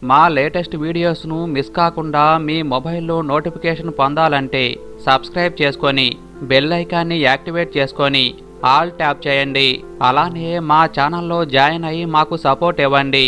మా latest వీడియోస్ను miss కాకుండా మీ మొబైల్లో నోటిఫికేషన్ పొందాలంటే సబ్స్క్రైబ్ చేసుకొని బెల్ ఐకాన్ని యాక్టివేట్ చేసుకొని ఆల్ ట్యాప్ చేయండి అలానే మా ఛానల్లో జాయిన్ అయ్యి మాకు సపోర్ట్ ఇవ్వండి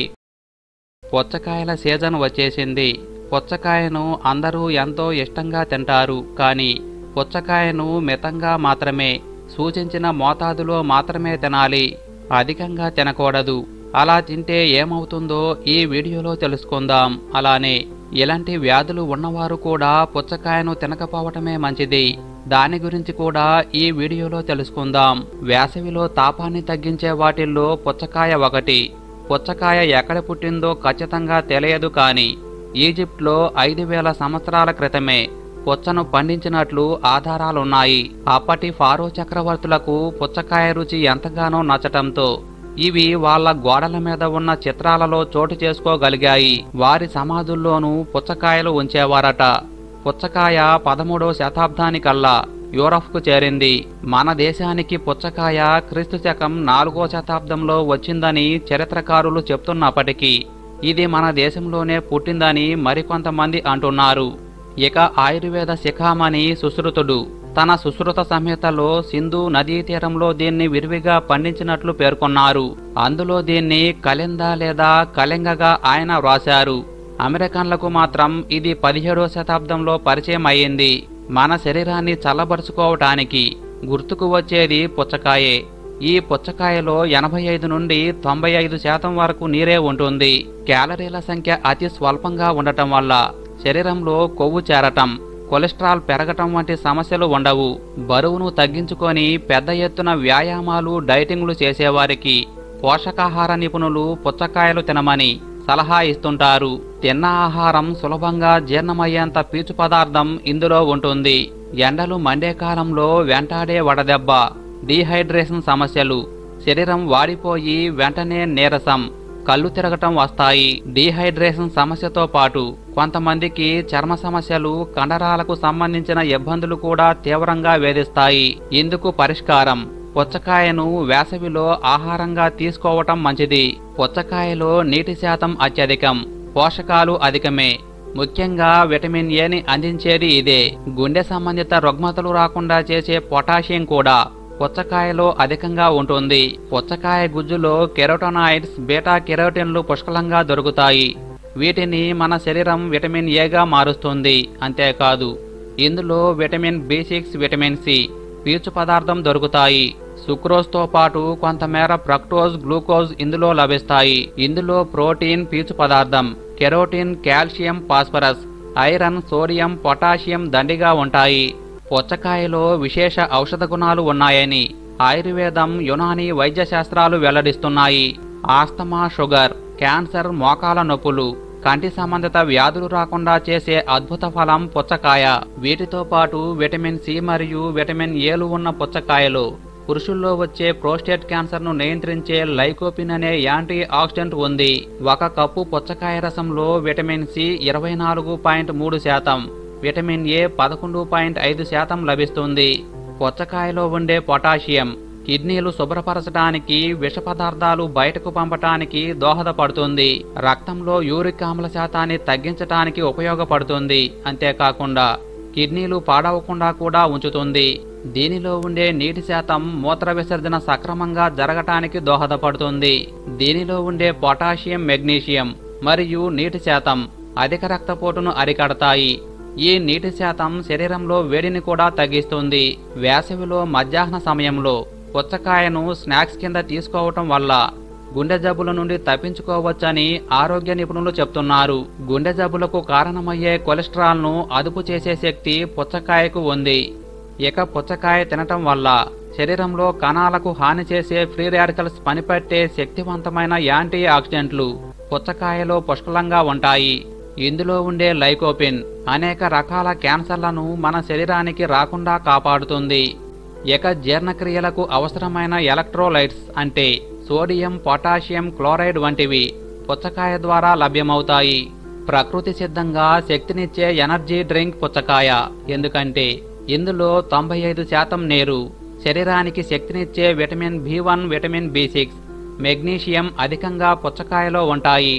పుచ్చకాయల సీజన్ వచ్చేసింది పుచ్చకాయను అందరూ ఎంతో ఇష్టంగా తింటారు కానీ పుచ్చకాయను మితంగా మాత్రమే సూచించిన మోతాదులో మాత్రమే తినాలి అధికంగా తినకూడదు అలా తింటే ఏమవుతుందో ఈ వీడియోలో తెలుసుకుందాం అలానే ఇలాంటి వ్యాధులు ఉన్నవారు కూడా పుచ్చకాయను తినకపోవటమే మంచిది దాని గురించి కూడా ఈ వీడియోలో తెలుసుకుందాం వేసవిలో తాపాన్ని తగ్గించే వాటిల్లో పుచ్చకాయ ఒకటి పుచ్చకాయ ఎక్కడ పుట్టిందో ఖచ్చితంగా తెలియదు కానీ ఈజిప్ట్లో ఐదు వేల సంవత్సరాల క్రితమే పుచ్చను పండించినట్లు ఆధారాలున్నాయి అప్పటి ఫారో చక్రవర్తులకు పుచ్చకాయ రుచి ఎంతగానో నచ్చటంతో ఇవి వాళ్ళ గోడల మీద ఉన్న చిత్రాలలో చోటు చేసుకోగలిగాయి వారి సమాధుల్లోనూ పుచ్చకాయలు ఉంచేవారట పుచ్చకాయ పదమూడవ శతాబ్దానికల్లా యూరప్కు చేరింది మన దేశానికి పుచ్చకాయ క్రీస్తు శకం నాలుగో శతాబ్దంలో వచ్చిందని చరిత్రకారులు చెప్తున్నప్పటికీ ఇది మన దేశంలోనే పుట్టిందని మరికొంతమంది అంటున్నారు ఇక ఆయుర్వేద శిఖామణి సుశ్రుతుడు తన సుశ్రుత సంహితలో సింధు నదీ తీరంలో దీన్ని విరివిగా పండించినట్లు పేర్కొన్నారు అందులో దీన్ని కలింద లేదా కళింగగా ఆయన వ్రాశారు అమెరికన్లకు మాత్రం ఇది పదిహేడవ శతాబ్దంలో పరిచయం అయ్యింది మన శరీరాన్ని చల్లబరుచుకోవటానికి గుర్తుకు వచ్చేది పుచ్చకాయే ఈ పుచ్చకాయలో ఎనభై ఐదు నుండి తొంభై ఐదు శాతం వరకు నీరే ఉంటుంది క్యాలరీల సంఖ్య అతి స్వల్పంగా ఉండటం వల్ల శరీరంలో కొవ్వు చేరటం కొలెస్ట్రాల్ పెరగటం వంటి సమస్యలు ఉండవు బరువును తగ్గించుకొని పెద్ద ఎత్తున వ్యాయామాలు డైటింగ్లు చేసేవారికి పోషకాహార నిపుణులు పుచ్చకాయలు తినమని సలహా ఇస్తుంటారు తిన్న ఆహారం సులభంగా జీర్ణమయ్యేంత పీచు పదార్థం ఇందులో ఉంటుంది ఎండలు మండే కాలంలో వెంటాడే వడదెబ్బ డీహైడ్రేషన్ సమస్యలు శరీరం వాడిపోయి వెంటనే నీరసం కళ్ళు తిరగటం వస్తాయి డీహైడ్రేషన్ సమస్యతో పాటు కొంతమందికి చర్మ సమస్యలు కండరాలకు సంబంధించిన ఇబ్బందులు కూడా తీవ్రంగా వేధిస్తాయి ఇందుకు పరిష్కారం పుచ్చకాయను వేసవిలో ఆహారంగా తీసుకోవటం మంచిది పుచ్చకాయలో నీటి శాతం అత్యధికం పోషకాలు అధికమే ముఖ్యంగా విటమిన్ ఏని అందించేది ఇదే గుండె సంబంధిత రుగ్మతలు రాకుండా చేసే పొటాషియం కూడా పుచ్చకాయలో అధికంగా ఉంటుంది పుచ్చకాయ గుజ్జులో కెరోటోనాయిడ్స్ బీటా కెరోటిన్లు పుష్కలంగా దొరుకుతాయి వీటిని మన శరీరం విటమిన్ ఏగా మారుస్తుంది అంతేకాదు ఇందులో vitamin B six vitamin C పీచు పదార్థం దొరుకుతాయి సుక్రోజ్తో పాటు కొంతమేర ఫ్రక్టోజ్ గ్లూకోజ్ ఇందులో లభిస్తాయి ఇందులో ప్రోటీన్ పీచు పదార్థం carotene calcium phosphorus iron sodium potassium దండిగా ఉంటాయి పుచ్చకాయలో విశేష ఔషధ గుణాలు ఉన్నాయని ఆయుర్వేదం యునాని వైద్య శాస్త్రాలు వెల్లడిస్తున్నాయి ఆస్తమా షుగర్ క్యాన్సర్ మోకాల నొప్పులు కంటి సంబంధిత వ్యాధులు రాకుండా చేసే అద్భుత ఫలం పుచ్చకాయ వీటితో పాటు విటమిన్ సి మరియు విటమిన్ ఏలు ఉన్న పుచ్చకాయలు పురుషుల్లో వచ్చే ప్రోస్టేట్ క్యాన్సర్ను నియంత్రించే లైకోపిన్ అనే యాంటీ ఆక్సిడెంట్ ఉంది ఒక కప్పు పుచ్చకాయ రసంలో విటమిన్ సి ఇరవై నాలుగు పాయింట్ మూడు శాతం విటమిన్ ఏ పదకొండు పాయింట్ ఐదు శాతం లభిస్తుంది పుచ్చకాయలో ఉండే పొటాషియం కిడ్నీలు శుభ్రపరచడానికి విష పదార్థాలు బయటకు పంపటానికి దోహదపడుతుంది రక్తంలో యూరిక్ ఆమ్ల శాతాన్ని తగ్గించటానికి ఉపయోగపడుతుంది అంతేకాకుండా కిడ్నీలు పాడవకుండా కూడా ఉంచుతుంది దీనిలో ఉండే నీటి శాతం మూత్ర విసర్జన సక్రమంగా జరగటానికి దోహదపడుతుంది దీనిలో ఉండే పొటాషియం మెగ్నీషియం మరియు నీటి శాతం అధిక రక్తపోటును అరికడతాయి ఈ నీటి శాతం శరీరంలో వేడిని కూడా తగ్గిస్తుంది వేసవిలో మధ్యాహ్న సమయంలో పుచ్చకాయను స్నాక్స్ కింద తీసుకోవటం వల్ల గుండె జబ్బుల నుండి తప్పించుకోవచ్చని ఆరోగ్య నిపుణులు చెప్తున్నారు గుండె జబ్బులకు కారణమయ్యే కొలెస్ట్రాల్ను అదుపు చేసే శక్తి పుచ్చకాయకు ఉంది ఇక పుచ్చకాయ తినటం వల్ల శరీరంలో కణాలకు హాని చేసే ఫ్రీ రాడికల్స్ పనిపట్టే శక్తివంతమైన యాంటీ ఆక్సిడెంట్లు పుచ్చకాయలో పుష్కలంగా ఉంటాయి ఇందులో ఉండే లైకోపిన్ అనేక రకాల క్యాన్సర్లను మన శరీరానికి రాకుండా కాపాడుతుంది ఇక జీర్ణక్రియలకు అవసరమైన ఎలక్ట్రోలైట్స్ అంటే సోడియం పొటాషియం క్లోరైడ్ వంటివి పుచ్చకాయ ద్వారా లభ్యమవుతాయి ప్రకృతి సిద్ధంగా శక్తినిచ్చే ఎనర్జీ డ్రింక్ పుచ్చకాయ ఎందుకంటే ఇందులో తొంభై ఐదు శాతం నీరు శరీరానికి శక్తినిచ్చే vitamin B one vitamin B six magnesium అధికంగా పుచ్చకాయలో ఉంటాయి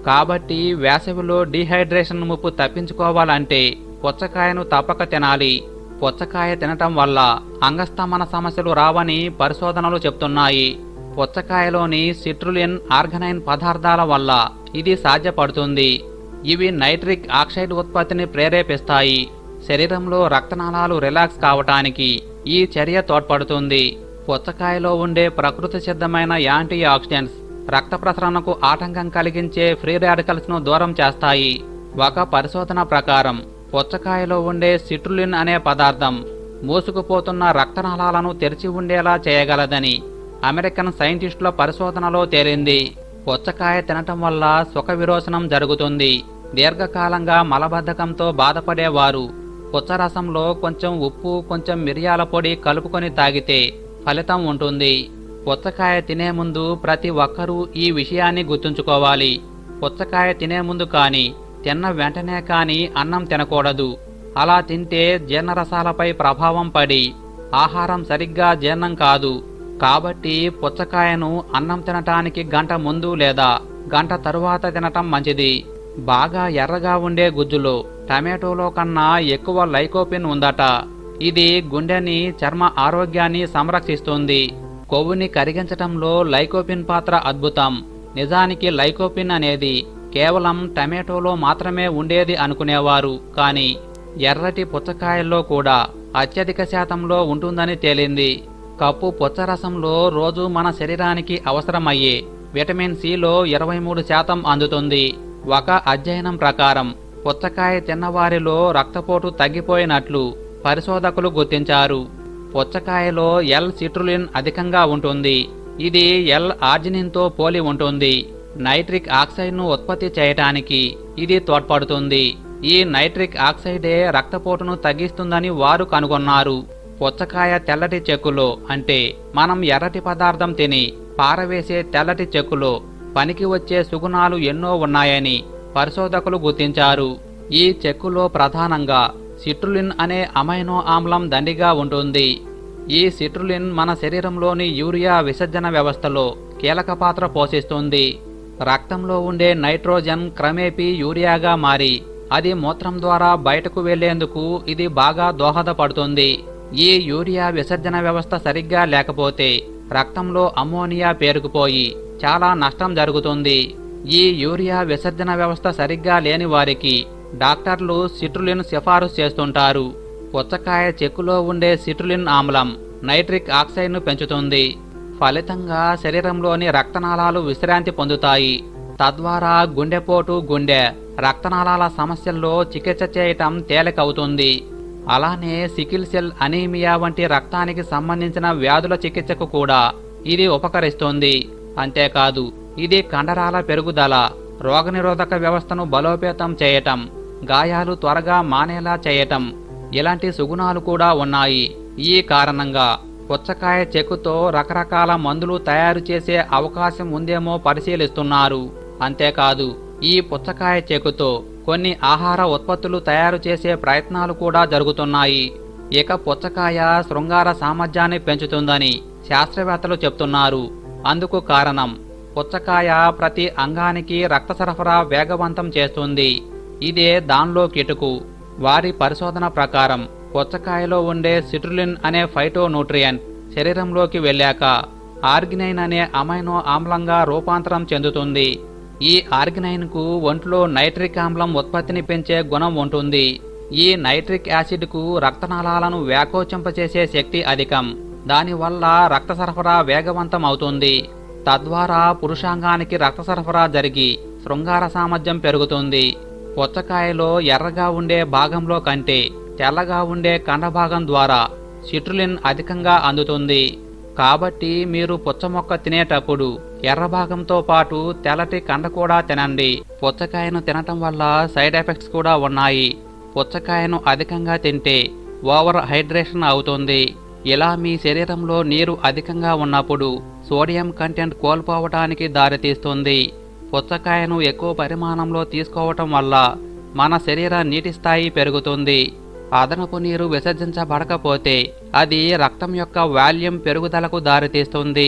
కాబట్టి వేసవిలో డీహైడ్రేషన్ ముప్పు తప్పించుకోవాలంటే పుచ్చకాయను తప్పక తినాలి పుచ్చకాయ తినటం వల్ల అంగస్తమన సమస్యలు రావని పరిశోధనలు చెప్తున్నాయి పుచ్చకాయలోని సిట్రులిన్ ఆర్గనైన్ పదార్థాల వల్ల ఇది సాధ్యపడుతుంది ఇవి నైట్రిక్ ఆక్సైడ్ ఉత్పత్తిని ప్రేరేపిస్తాయి శరీరంలో రక్తనాళాలు రిలాక్స్ కావటానికి ఈ చర్య తోడ్పడుతుంది పుచ్చకాయలో ఉండే ప్రకృతి సిద్ధమైన యాంటీ ఆక్సిడెంట్స్ రక్త ప్రసరణకు ఆటంకం కలిగించే ఫ్రీ రాడికల్స్ ను దూరం చేస్తాయి ఒక పరిశోధన ప్రకారం పుచ్చకాయలో ఉండే సిట్రులిన్ అనే పదార్థం మూసుకుపోతున్న రక్తనాళాలను తెరిచి ఉండేలా చేయగలదని అమెరికన్ సైంటిస్టుల పరిశోధనలో తేలింది పుచ్చకాయ తినటం వల్ల సుఖ విరోచనం జరుగుతుంది దీర్ఘకాలంగా మలబద్ధకంతో బాధపడేవారు పుచ్చరసంలో కొంచెం ఉప్పు కొంచెం మిరియాల పొడి కలుపుకొని తాగితే ఫలితం ఉంటుంది పుచ్చకాయ తినే ముందు ప్రతి ఒక్కరూ ఈ విషయాన్ని గుర్తుంచుకోవాలి పుచ్చకాయ తినే ముందు కానీ తిన్న వెంటనే కానీ అన్నం తినకూడదు అలా తింటే జీర్ణరసాలపై ప్రభావం పడి ఆహారం సరిగ్గా జీర్ణం కాదు కాబట్టి పుచ్చకాయను అన్నం తినటానికి గంట ముందు లేదా గంట తరువాత తినటం మంచిది బాగా ఎర్రగా ఉండే గుజ్జులో టమాటోలో కన్నా ఎక్కువ లైకోపిన్ ఉందట ఇది గుండెని చర్మ ఆరోగ్యాన్ని సంరక్షిస్తుంది కొవ్వుని కరిగించటంలో లైకోపిన్ పాత్ర అద్భుతం నిజానికి లైకోపిన్ అనేది కేవలం టమాటోలో మాత్రమే ఉండేది అనుకునేవారు కానీ ఎర్రటి పుచ్చకాయల్లో కూడా అత్యధిక శాతంలో ఉంటుందని తేలింది కప్పు పుచ్చరసంలో రోజు మన శరీరానికి అవసరమయ్యే విటమిన్ సిలో ఇరవై మూడు శాతం అందుతుంది ఒక అధ్యయనం ప్రకారం పుచ్చకాయ తిన్నవారిలో రక్తపోటు తగ్గిపోయినట్లు పరిశోధకులు గుర్తించారు పుచ్చకాయలో ఎల్ సిట్రులిన్ అధికంగా ఉంటుంది ఇది ఎల్ ఆర్జినిన్తో పోలి ఉంటుంది నైట్రిక్ ఆక్సైడ్ను ఉత్పత్తి చేయటానికి ఇది తోడ్పడుతుంది ఈ నైట్రిక్ ఆక్సైడే రక్తపోటును తగ్గిస్తుందని వారు కనుగొన్నారు పుచ్చకాయ తెల్లటి చెక్కులో అంటే మనం ఎర్రటి పదార్థం తిని పారవేసే తెల్లటి చెక్కులో పనికి వచ్చే సుగుణాలు ఎన్నో ఉన్నాయని పరిశోధకులు గుర్తించారు ఈ చెక్కులో ప్రధానంగా సిట్రులిన్ అనే అమైనో ఆమ్లం దండిగా ఉంటుంది ఈ సిట్రులిన్ మన శరీరంలోని యూరియా విసర్జన వ్యవస్థలో కీలక పాత్ర పోషిస్తుంది రక్తంలో ఉండే నైట్రోజన్ క్రమేపీ యూరియాగా మారి అది మూత్రం ద్వారా బయటకు వెళ్లేందుకు ఇది బాగా దోహదపడుతుంది ఈ యూరియా విసర్జన వ్యవస్థ సరిగ్గా లేకపోతే రక్తంలో అమ్మోనియా పేరుకుపోయి చాలా నష్టం జరుగుతుంది ఈ యూరియా విసర్జన వ్యవస్థ సరిగ్గా లేని వారికి డాక్టర్లు సిట్రులిన్ సిఫారసు చేస్తుంటారు పుచ్చకాయ చెక్కులో ఉండే సిట్రులిన్ ఆమ్లం నైట్రిక్ ఆక్సైడ్ను పెంచుతుంది ఫలితంగా శరీరంలోని రక్తనాళాలు విశ్రాంతి పొందుతాయి తద్వారా గుండెపోటు గుండె రక్తనాళాల సమస్యల్లో చికిత్స చేయటం తేలికవుతుంది అలానే సికిల్ సెల్ అనీమియా వంటి రక్తానికి సంబంధించిన వ్యాధుల చికిత్సకు కూడా ఇది ఉపకరిస్తుంది అంతేకాదు ఇది కండరాల పెరుగుదల రోగనిరోధక వ్యవస్థను బలోపేతం చేయటం గాయాలు త్వరగా మానేలా చేయటం ఇలాంటి సుగుణాలు కూడా ఉన్నాయి ఈ కారణంగా పుచ్చకాయ చెక్కుతో రకరకాల మందులు తయారు చేసే అవకాశం ఉందేమో పరిశీలిస్తున్నారు అంతేకాదు ఈ పుచ్చకాయ చెక్కుతో కొన్ని ఆహార ఉత్పత్తులు తయారు చేసే ప్రయత్నాలు కూడా జరుగుతున్నాయి ఇక పుచ్చకాయ శృంగార సామర్థ్యాన్ని పెంచుతుందని శాస్త్రవేత్తలు చెప్తున్నారు అందుకు కారణం పుచ్చకాయ ప్రతి అంగానికి రక్త సరఫరా వేగవంతం చేస్తుంది ఇదే దానిలో కిటుకు వారి పరిశోధన ప్రకారం పుచ్చకాయలో ఉండే సిట్రులిన్ అనే ఫైటో న్యూట్రియంట్ శరీరంలోకి వెళ్ళాక ఆర్గినైన్ అనే అమైనో ఆమ్లంగా రూపాంతరం చెందుతుంది ఈ ఆర్గినైన్కు ఒంట్లో నైట్రిక్ ఆమ్లం ఉత్పత్తిని పెంచే గుణం ఉంటుంది ఈ నైట్రిక్ యాసిడ్కు రక్తనాళాలను వ్యాకోచింపచేసే శక్తి అధికం దానివల్ల రక్త సరఫరా వేగవంతం అవుతుంది తద్వారా పురుషాంగానికి రక్త సరఫరా జరిగి శృంగార సామర్థ్యం పెరుగుతుంది పుచ్చకాయలో ఎర్రగా ఉండే భాగంలో కంటే తెల్లగా ఉండే కండభాగం ద్వారా సిట్రులిన్ అధికంగా అందుతుంది కాబట్టి మీరు పుచ్చ మొక్క తినేటప్పుడు ఎర్ర భాగంతో పాటు తెల్లటి కండ కూడా తినండి పుచ్చకాయను తినటం వల్ల సైడ్ ఎఫెక్ట్స్ కూడా ఉన్నాయి పుచ్చకాయను అధికంగా తింటే ఓవర్ హైడ్రేషన్ అవుతుంది ఇలా మీ శరీరంలో నీరు అధికంగా ఉన్నప్పుడు సోడియం కంటెంట్ కోల్పోవటానికి దారితీస్తుంది పుచ్చకాయను ఎక్కువ పరిమాణంలో తీసుకోవటం వల్ల మన శరీర నీటి స్థాయి పెరుగుతుంది అదనపు నీరు విసర్జించబడకపోతే అది రక్తం యొక్క వాల్యూమ్ పెరుగుదలకు దారితీస్తుంది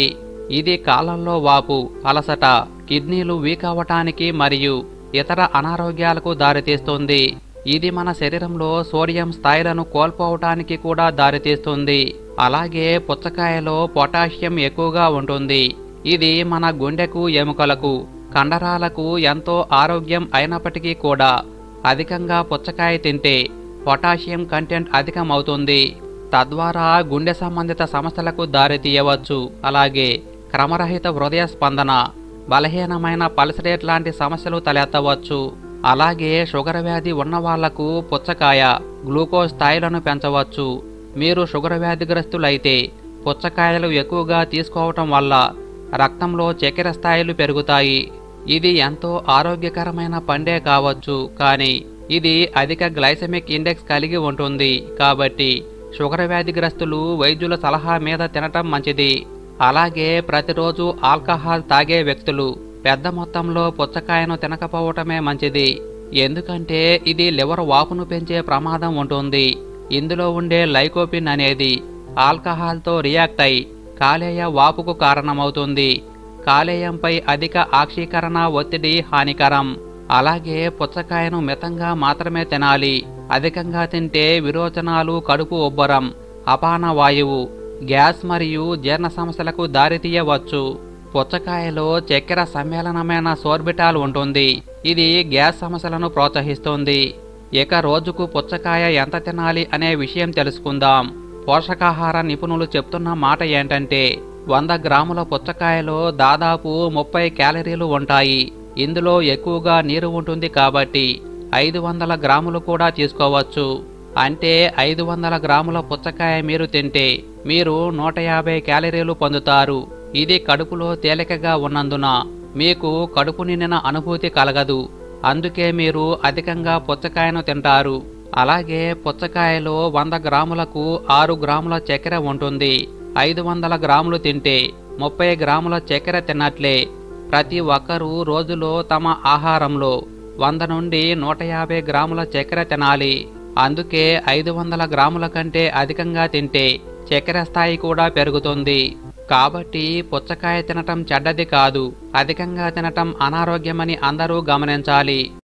ఇది కాళ్ళల్లో వాపు అలసట కిడ్నీలు వీక్ అవ్వటానికి మరియు ఇతర అనారోగ్యాలకు దారితీస్తుంది ఇది మన శరీరంలో సోడియం స్థాయిలను కోల్పోవటానికి కూడా దారితీస్తుంది అలాగే పుచ్చకాయలో పొటాషియం ఎక్కువగా ఉంటుంది ఇది మన గుండెకు ఎముకలకు కండరాలకు ఎంతో ఆరోగ్యం అయినప్పటికీ కూడా అధికంగా పుచ్చకాయ తింటే పొటాషియం కంటెంట్ అధికమవుతుంది తద్వారా గుండె సంబంధిత సమస్యలకు దారితీయవచ్చు అలాగే క్రమరహిత హృదయ స్పందన బలహీనమైన పల్స్ రేట్ లాంటి సమస్యలు తలెత్తవచ్చు అలాగే షుగర్ వ్యాధి ఉన్న వాళ్లకు పుచ్చకాయ గ్లూకోజ్ స్థాయిలను పెంచవచ్చు మీరు షుగర్ వ్యాధిగ్రస్తులైతే పుచ్చకాయలు ఎక్కువగా తీసుకోవటం వల్ల రక్తంలో చక్కెర స్థాయిలు పెరుగుతాయి ఇది ఎంతో ఆరోగ్యకరమైన పండే కావచ్చు కానీ ఇది అధిక గ్లైసెమిక్ ఇండెక్స్ కలిగి ఉంటుంది కాబట్టి షుగర్ వ్యాధిగ్రస్తులు వైద్యుల సలహా మీద తినటం మంచిది అలాగే ప్రతిరోజు ఆల్కహాల్ తాగే వ్యక్తులు పెద్ద మొత్తంలో పుచ్చకాయను తినకపోవటమే మంచిది ఎందుకంటే ఇది లివర్ వాపును పెంచే ప్రమాదం ఉంటుంది ఇందులో ఉండే లైకోపిన్ అనేది ఆల్కహాల్తో రియాక్ట్ అయి కాలేయ వాపుకు కారణమవుతుంది కాలేయంపై అధిక ఆక్షీకరణ ఒత్తిడి హానికరం అలాగే పుచ్చకాయను మితంగా మాత్రమే తినాలి అధికంగా తింటే విరోచనాలు కడుపు ఉబ్బరం అపాన వాయువు గ్యాస్ మరియు జీర్ణ సమస్యలకు దారితీయవచ్చు పుచ్చకాయలో చక్కెర సమ్మేళనమైన సోర్బిటాల్ ఉంటుంది ఇది గ్యాస్ సమస్యలను ప్రోత్సహిస్తుంది ఇక రోజుకు పుచ్చకాయ ఎంత తినాలి అనే విషయం తెలుసుకుందాం పోషకాహార నిపుణులు చెప్తున్న మాట ఏంటంటే వంద గ్రాముల పుచ్చకాయలో దాదాపు ముప్పై క్యాలరీలు ఉంటాయి ఇందులో ఎక్కువగా నీరు ఉంటుంది కాబట్టి ఐదు వందల గ్రాములు కూడా తీసుకోవచ్చు అంటే ఐదు వందల గ్రాముల పుచ్చకాయ మీరు తింటే మీరు నూట యాభై క్యాలరీలు పొందుతారు ఇది కడుపులో తేలికగా ఉన్నందున మీకు కడుపు నిండిన అనుభూతి కలగదు అందుకే మీరు అధికంగా పుచ్చకాయను తింటారు అలాగే పుచ్చకాయలో వంద గ్రాములకు ఆరు గ్రాముల చక్కెర ఉంటుంది ఐదు వందల గ్రాములు తింటే ముప్పై గ్రాముల చక్కెర తిన్నట్లే ప్రతి ఒక్కరూ రోజులో తమ ఆహారంలో వంద నుండి నూట యాభై గ్రాముల చక్కెర తినాలి అందుకే ఐదు వందల గ్రాముల కంటే అధికంగా తింటే చక్కెర స్థాయి కూడా పెరుగుతుంది కాబట్టి పుచ్చకాయ తినటం చెడ్డది కాదు అధికంగా తినటం అనారోగ్యమని అందరూ గమనించాలి